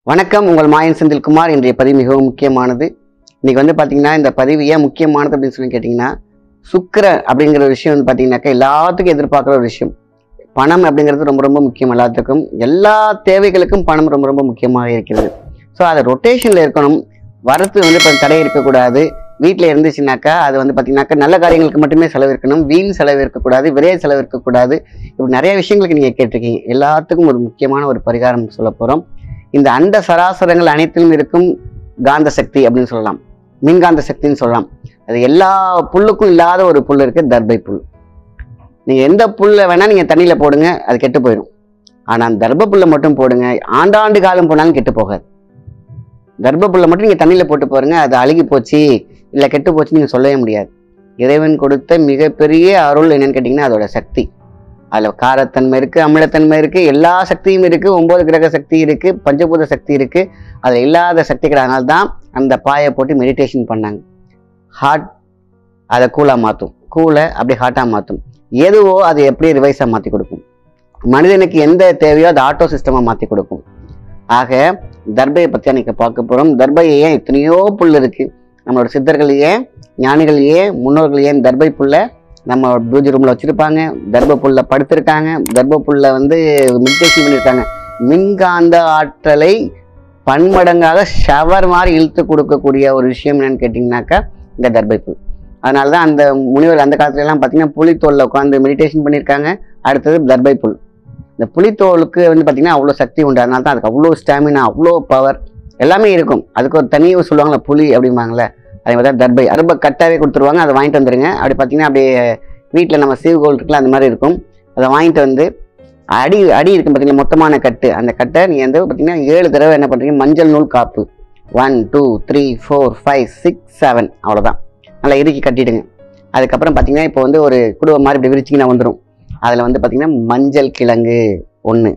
வணக்கம் உங்கள் மாயன் செந்தில்குமார் இன்றைய பதிவு மிகவும் முக்கியமானது இன்னைக்கு வந்து பார்த்தீங்கன்னா இந்த பதிவு ஏன் முக்கியமானது அப்படின்னு சொல்லி கேட்டிங்கன்னா சுக்கிர அப்படிங்கிற ஒரு விஷயம் வந்து பார்த்தீங்கன்னாக்கா எல்லாத்துக்கும் எதிர்பார்க்குற ஒரு விஷயம் பணம் அப்படிங்கிறது ரொம்ப ரொம்ப முக்கியம் எல்லாத்துக்கும் எல்லா தேவைகளுக்கும் பணம் ரொம்ப ரொம்ப முக்கியமாக இருக்கிறது ஸோ அது ரொட்டேஷனில் இருக்கணும் வரத்து வந்து இப்போ தடை இருக்கக்கூடாது வீட்டில் இருந்துச்சுனாக்கா அது வந்து பார்த்தீங்கன்னாக்கா நல்ல காரியங்களுக்கு மட்டுமே செலவு இருக்கணும் வீண் செலவு இருக்கக்கூடாது விரைய செலவு இருக்கக்கூடாது இப்படி நிறைய விஷயங்களுக்கு நீங்கள் கேட்டிருக்கீங்க எல்லாத்துக்கும் ஒரு முக்கியமான ஒரு பரிகாரம் சொல்ல போகிறோம் இந்த அண்ட சராசரங்கள் அனைத்திலும் இருக்கும் காந்த சக்தி அப்படின்னு சொல்லலாம் மின்காந்த சக்தின்னு சொல்லலாம் அது எல்லா புல்லுக்கும் இல்லாத ஒரு புல் இருக்கு தர்பை புல் நீங்கள் எந்த புல்லை வேணால் நீங்கள் தண்ணியில் போடுங்க அது கெட்டு போயிடும் ஆனால் தர்ப புல்லை மட்டும் போடுங்க ஆண்டாண்டு காலம் போனாலும் கெட்டு போகாது தர்ப புல்லை மட்டும் நீங்கள் தண்ணியில் போட்டு பாருங்க அது அழுகி போச்சு இல்லை கெட்டு போச்சுன்னு நீங்கள் சொல்லவே முடியாது இறைவன் கொடுத்த மிகப்பெரிய அருள் என்னன்னு கேட்டிங்கன்னா அதோட சக்தி அதில் காரத்தன்மை இருக்குது அமிலத்தன்மை இருக்குது எல்லா சக்தியும் இருக்குது ஒம்பது கிரக சக்தி இருக்குது பஞ்சபூத சக்தி இருக்குது அதில் இல்லாத சக்திகள் அதனால தான் அந்த பாயை போட்டு மெடிடேஷன் பண்ணாங்க ஹார்ட் அதை கூலாக மாற்றும் கூலை அப்படியே ஹார்ட்டாக மாற்றும் எதுவோ அதை எப்படி ரிவைஸாக மாற்றி கொடுக்கும் மனிதனுக்கு எந்த தேவையோ அதை ஆட்டோ சிஸ்டமாக மாற்றி கொடுக்கும் ஆக தர்பையை பற்றி அன்றைக்கி பார்க்க போகிறோம் தர்பையை ஏன் எத்தனையோ புல் இருக்குது நம்மளோட சித்தர்கள் ஏன் ஞானிகள் ஏன் முன்னோர்கள் ஏன் தர்பை புல்லை நம்ம பூஜை ரூமில் வச்சுருப்பாங்க தர்ப புல்ல படுத்திருக்காங்க தர்ப புல்ல வந்து மெடிடேஷன் பண்ணியிருக்காங்க மின்காந்த ஆற்றலை பன்மடங்காக ஷவர் மாதிரி இழுத்து கொடுக்கக்கூடிய ஒரு விஷயம் என்னன்னு கேட்டிங்கனாக்கா இந்த தர்பை புல் அதனால தான் அந்த முனிவர் அந்த காலத்துல எல்லாம் பார்த்தீங்கன்னா புலித்தோலில் உட்காந்து மெடிடேஷன் பண்ணியிருக்காங்க அடுத்தது தர்பை புல் இந்த புலித்தோலுக்கு வந்து பார்த்தீங்கன்னா அவ்வளோ சக்தி உண்டு அதனால தான் அதுக்கு அவ்வளோ ஸ்டாமினா அவ்வளோ பவர் எல்லாமே இருக்கும் அதுக்கு ஒரு தனியாக சொல்லுவாங்களே புலி அப்படிம்பாங்களே அதே மாதிரி தான் தர்பை ரொம்ப கட்டாவே கொடுத்துருவாங்க அதை வாங்கிட்டு வந்துருங்க அப்படி பார்த்தீங்கன்னா அப்படியே வீட்டில் நம்ம சீவுகோல் இருக்குல்ல அந்த மாதிரி இருக்கும் அதை வாங்கிட்டு வந்து அடி அடி இருக்கும் பார்த்தீங்கன்னா மொத்தமான கட்டு அந்த கட்டை நீங்கள் வந்து பார்த்தீங்கன்னா ஏழு தடவை என்ன பண்ணுறீங்க மஞ்சள் நூல் காப்பு one two three four five six seven அவ்வளோதான் நல்லா இறுக்கி கட்டிடுங்க அதுக்கப்புறம் பார்த்தீங்கன்னா இப்போ வந்து ஒரு குடுவை மாதிரி இப்படி விரிச்சிங்கன்னா வந்துடும் அதில் வந்து பார்த்தீங்கன்னா மஞ்சள் கிழங்கு ஒன்று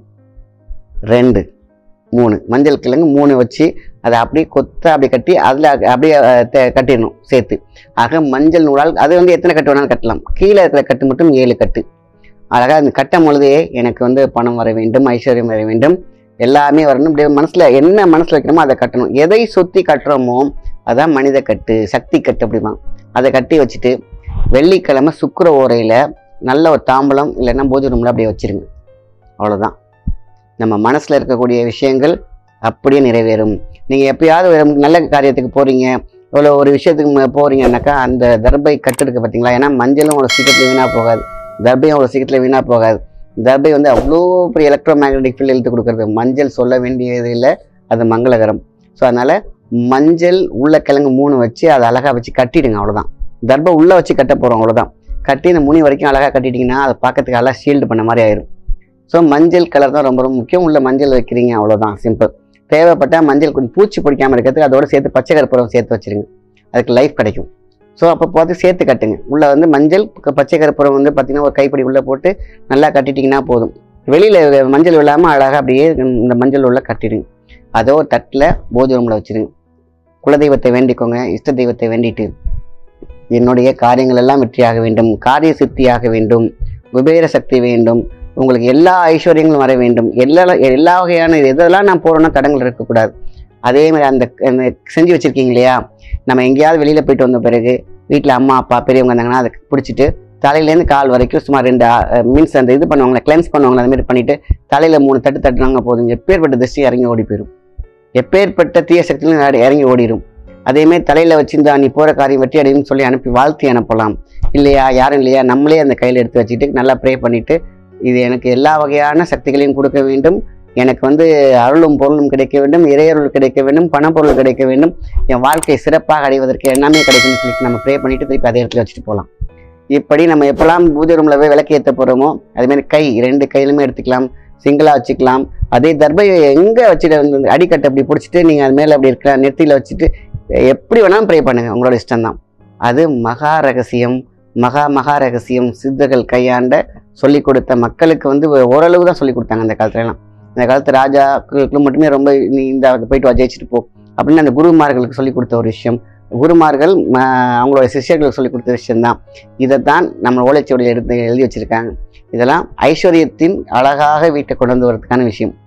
ரெண்டு மூணு மஞ்சள் கிழங்கு மூணு வச்சு அதை அப்படியே கொத்த அப்படி கட்டி அதில் அப்படியே அஹ், தே- கட்டிடணும் சேர்த்து ஆக மஞ்சள் நூலால் அது வந்து எத்தனை கட்டு வேணாலும் கட்டலாம் கீழே இருக்கிற கட்டு மட்டும் ஏழு கட்டு அழகாக அந்த கட்டும் பொழுதே எனக்கு வந்து பணம் வர வேண்டும் ஐஸ்வர்யம் வர வேண்டும் எல்லாமே வரணும் இப்படி மனசில் என்ன மனசில் வைக்கணுமோ அதை கட்டணும் எதை சுற்றி கட்டுறோமோ அதான் மனித கட்டு சக்தி கட்டு அப்படிமா அதை கட்டி வச்சுட்டு வெள்ளிக்கிழமை சுக்கிர ஓரையில் நல்ல ஒரு தாம்பலம் இல்லைன்னா பூஜை ரூமில் அப்படியே வச்சிருங்க அவ்வளோதான் நம்ம மனசில் இருக்கக்கூடிய விஷயங்கள் அப்படியே நிறைவேறும் நீங்கள் எப்பயாவது ஒரு நல்ல காரியத்துக்கு போகிறீங்க இவ்வளோ ஒரு விஷயத்துக்கு ம- போறீங்கன்னாக்கா அந்த தர்பை கட்டு இருக்கு பார்த்தீங்களா ஏன்னா மஞ்சளும் அவ்வளோ சீக்கிரத்தில் வீணாக போகாது தர்பையும் அவ்வளோ சீக்கிரத்தில் வீணாக போகாது தர்பை வந்து அவ்வளோ பெரிய எலக்ட்ரோ மேக்னெட்டிக் ஃபீல்டு இழுத்து கொடுக்குறது மஞ்சள் சொல்ல வேண்டியது இல்லை அது மங்களகரம் ஸோ அதனால் மஞ்சள் உள்ள கிழங்கு மூணு வச்சு அதை அழகாக வச்சு கட்டிடுங்க அவ்வளோதான் தர்பை உள்ளே வச்சு கட்ட போகிறோம் அவ்வளோதான் கட்டி இந்த முனி வரைக்கும் அழகாக கட்டிட்டிங்கன்னா அதை பார்க்கறதுக்கு அழகாக ஷீல்டு பண்ண மாதிரி ஆயிரும் ஸோ மஞ்சள் கலர் தான் ரொம்ப ரொம்ப முக்கியம் உள்ள மஞ்சள் வைக்கிறீங்க அவ்வளோதான் சிம்பிள் தேவைப்பட்டால் மஞ்சள் கொஞ்சம் பூச்சி பிடிக்காம இருக்கிறதுக்கு அதோட சேர்த்து பச்சை கற்பூரம் சேர்த்து வச்சிருங்க அதுக்கு லைஃப் கிடைக்கும் ஸோ அப்போ பார்த்து சேர்த்து கட்டுங்க உள்ள வந்து மஞ்சள் க- பச்சை கற்பூரம் வந்து பார்த்தீங்கன்னா ஒரு கைப்பிடி உள்ளே போட்டு நல்லா கட்டிட்டிங்கன்னா போதும் வெளியில் மஞ்சள் விழாமல் அழகாக அப்படியே இந்த மஞ்சள் உள்ள கட்டிடுங்க அதோ ஒரு தட்டில் பூஜை ரூமில் வச்சிருங்க குலதெய்வத்தை வேண்டிக்கோங்க இஷ்ட தெய்வத்தை வேண்டிட்டு என்னுடைய காரியங்கள் எல்லாம் வெற்றியாக வேண்டும் காரிய சித்தியாக வேண்டும் குபேர சக்தி வேண்டும் உங்களுக்கு எல்லா ஐஸ்வர்யங்களும் வர வேண்டும் எல்லா எல்லா வகையான எதெல்லாம் நான் போகிறோன்னா தடங்கள் இருக்கக்கூடாது அதே மாதிரி அந்த அந்த செஞ்சு வச்சுருக்கீங்க இல்லையா நம்ம எங்கேயாவது வெளியில் போயிட்டு வந்த பிறகு வீட்டில் அம்மா அப்பா பெரியவங்க இருந்தாங்கன்னா அதை பிடிச்சிட்டு தலையிலேருந்து கால் வரைக்கும் சுமார் ரெண்டு மீன்ஸ் அந்த இது பண்ணுவாங்களே கிளென்ஸ் பண்ணுவாங்களே அந்த மாதிரி பண்ணிட்டு தலையில் மூணு தட்டு தட்டுனாங்க போதும் எப்பேற்பட்ட திருஷ்டி இறங்கி ஓடி போயிடும் எப்பேற்பட்ட தீய சக்தியிலும் இறங்கி- இறங்கி ஓடிடும் அதேமாதிரி தலையில் வச்சிருந்தா நீ போகிற காரியம் வெற்றி அடையும்னு சொல்லி அனுப்பி வாழ்த்தி அனுப்பலாம் இல்லையா யாரும் இல்லையா நம்மளே அந்த கையில் எடுத்து வச்சுட்டு நல்லா ப்ரே பண்ணிட்டு இது எனக்கு எல்லா வகையான சக்திகளையும் கொடுக்க வேண்டும் எனக்கு வந்து அருளும் பொருளும் கிடைக்க வேண்டும் இறையருள் கிடைக்க வேண்டும் பணப்பொருள் கிடைக்க வேண்டும் என் வாழ்க்கை சிறப்பாக அடைவதற்கு எல்லாமே கிடைக்கும்னு சொல்லிட்டு நம்ம ப்ரே பண்ணிட்டு திருப்பி அதே இடத்துல வச்சுட்டு போகலாம் இப்படி நம்ம எப்போல்லாம் பூஜை ரூமில் போய் விளக்கு ஏற்ற போகிறோமோ அதேமாதிரி கை ரெண்டு கையிலுமே எடுத்துக்கலாம் சிங்கிளாக வச்சுக்கலாம் அதே தர்பையை எங்கே வச்சுட்டு வந்து அடிக்கட்டை அப்படி பிடிச்சிட்டு நீங்கள் அது மேலே அப்படி இருக்கலாம் நெத்தியில் வச்சுட்டு எப்படி வேணாலும் ப்ரே பண்ணுங்கள் உங்களோட இஷ்டம்தான் அது மகா ரகசியம் மகா மகா ரகசியம் சித்தர்கள் கையாண்ட சொல்லி கொடுத்த மக்களுக்கு வந்து ஓரளவு தான் சொல்லி கொடுத்தாங்க அந்த காலத்துலலாம் இந்த காலத்து ராஜாக்களுக்கு மட்டுமே ரொம்ப நீ இந்த போயிட்டு வா ஜெயிச்சுட்டு போ அப்படின்னு அந்த குருமார்களுக்கு சொல்லி கொடுத்த ஒரு விஷயம் குருமார்கள் ம, அவங்களோட சிஷ்யர்களுக்கு சொல்லி கொடுத்த விஷயம்தான் இதைத்தான் நம்ம ஓலைச்சுவடியில் எடுத்து எழுதி வச்சிருக்காங்க இதெல்லாம் ஐஸ்வர்யத்தின் அழகாக வீட்டை கொண்டு வந்து வரதுக்கான விஷயம்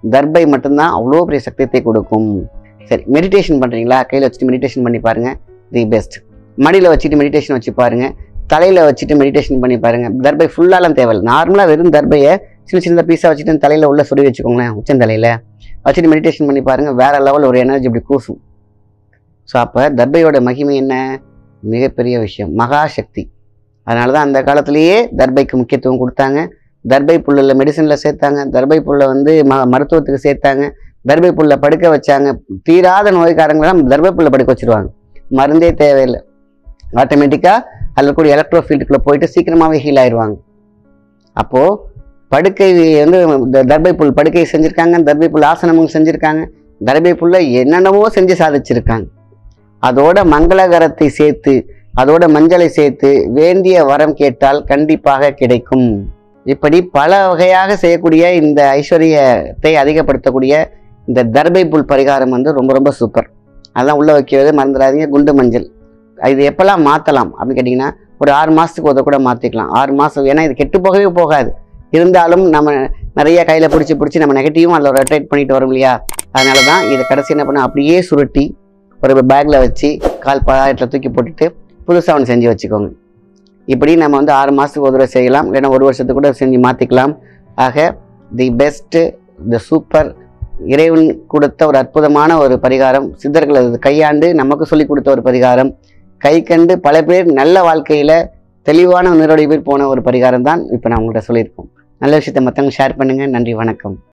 தர்பை மட்டும்தான் அவ்வளோ பெரிய சக்தியத்தை கொடுக்கும் சரி மெடிடேஷன் பண்ணுறீங்களா கையில் வச்சுட்டு மெடிடேஷன் பண்ணி பாருங்க தி பெஸ்ட் மடியில் வச்சுட்டு மெடிடேஷன் வச்சு பாருங்க தலையில் வச்சுட்டு மெடிடேஷன் பண்ணி பாருங்க தர்பை ஃபுல்லாலாம் தேவையில்லை நார்மலாக வெறும் தர்பையை சின்ன சின்ன பீஸாக வச்சுட்டு தலையில் உள்ள சொருவி வச்சுக்கோங்களேன் உச்சந்தலையில் வச்சுட்டு மெடிடேஷன் பண்ணி பாருங்க வேற லெவல் ஒரு எனர்ஜி இப்படி கூசும் ஸோ அப்போ தர்பையோட மகிமை என்ன மிகப்பெரிய விஷயம் மகாசக்தி அதனால தான் அந்த காலத்திலேயே தர்பைக்கு முக்கியத்துவம் கொடுத்தாங்க தர்பை புல்லில் மெடிசனில் சேர்த்தாங்க தர்பை புல்லை வந்து ம மருத்துவத்துக்கு சேர்த்தாங்க தர்பை புல்லை படுக்க வச்சாங்க தீராத நோய்க்காரங்களாம் தர்பை புல்லை படுக்க வச்சிருவாங்க மருந்தே தேவையில்லை ஆட்டோமேட்டிக்காக அதில் கூடிய எலக்ட்ரோ ஃபீல்டுக்குள்ளே போயிட்டு சீக்கிரமாகவே ஹீல் ஆயிடுவாங்க அப்போது படுக்கை வந்து த- தர்பை புல் படுக்கை செஞ்சுருக்காங்க தர்பை புல் ஆசனமும் செஞ்சுருக்காங்க தர்பை புல்லை என்னென்னவோ செஞ்சு சாதிச்சிருக்காங்க அதோட மங்களகரத்தை சேர்த்து அதோட மஞ்சளை சேர்த்து வேண்டிய வரம் கேட்டால் கண்டிப்பாக கிடைக்கும் இப்படி பல வகையாக செய்யக்கூடிய இந்த ஐஸ்வர்யத்தை அதிகப்படுத்தக்கூடிய இந்த தர்பை புல் பரிகாரம் வந்து ரொம்ப ரொம்ப சூப்பர் அதெல்லாம் உள்ள வைக்கிறது மறந்துடாதீங்க குண்டு மஞ்சள் இது எப்பெல்லாம் மாற்றலாம் அப்படின்னு கேட்டிங்கன்னா ஒரு ஆறு மாதத்துக்கு உத கூட மாற்றிக்கலாம் ஆறு மாதம் ஏன்னா இது கெட்டு போகவே போகாது இருந்தாலும் நம்ம நிறைய கையில் பிடிச்சி பிடிச்சி நம்ம நெகட்டிவும் அதில் ரொட்டேட் பண்ணிட்டு வரோம் இல்லையா அதனால தான் இதை கடைசி என்ன பண்ண அப்படியே சுருட்டி ஒரு பேக்கில் வச்சு கால் பாயத்தில் தூக்கி போட்டுட்டு புதுசாக ஒன்று செஞ்சு வச்சுக்கோங்க இப்படி நம்ம வந்து ஆறு மாதத்துக்கு ஒரு தடவை செய்யலாம் இல்லைன்னா ஒரு வருஷத்துக்கு கூட செஞ்சு மாற்றிக்கலாம் ஆக தி பெஸ்ட்டு த சூப்பர் இறைவன் கொடுத்த ஒரு அற்புதமான ஒரு பரிகாரம் சித்தர்கள் அது கையாண்டு நமக்கு சொல்லி கொடுத்த ஒரு பரிகாரம் கை கண்டு பல பேர் நல்ல வாழ்க்கையில் தெளிவான நிறோடைய பேர் போன ஒரு பரிகாரம் தான் இப்போ நான் உங்கள்கிட்ட சொல்லியிருக்கோம் நல்ல விஷயத்தை மற்றவங்க ஷேர் பண்ணுங்கள் நன்றி வணக்கம்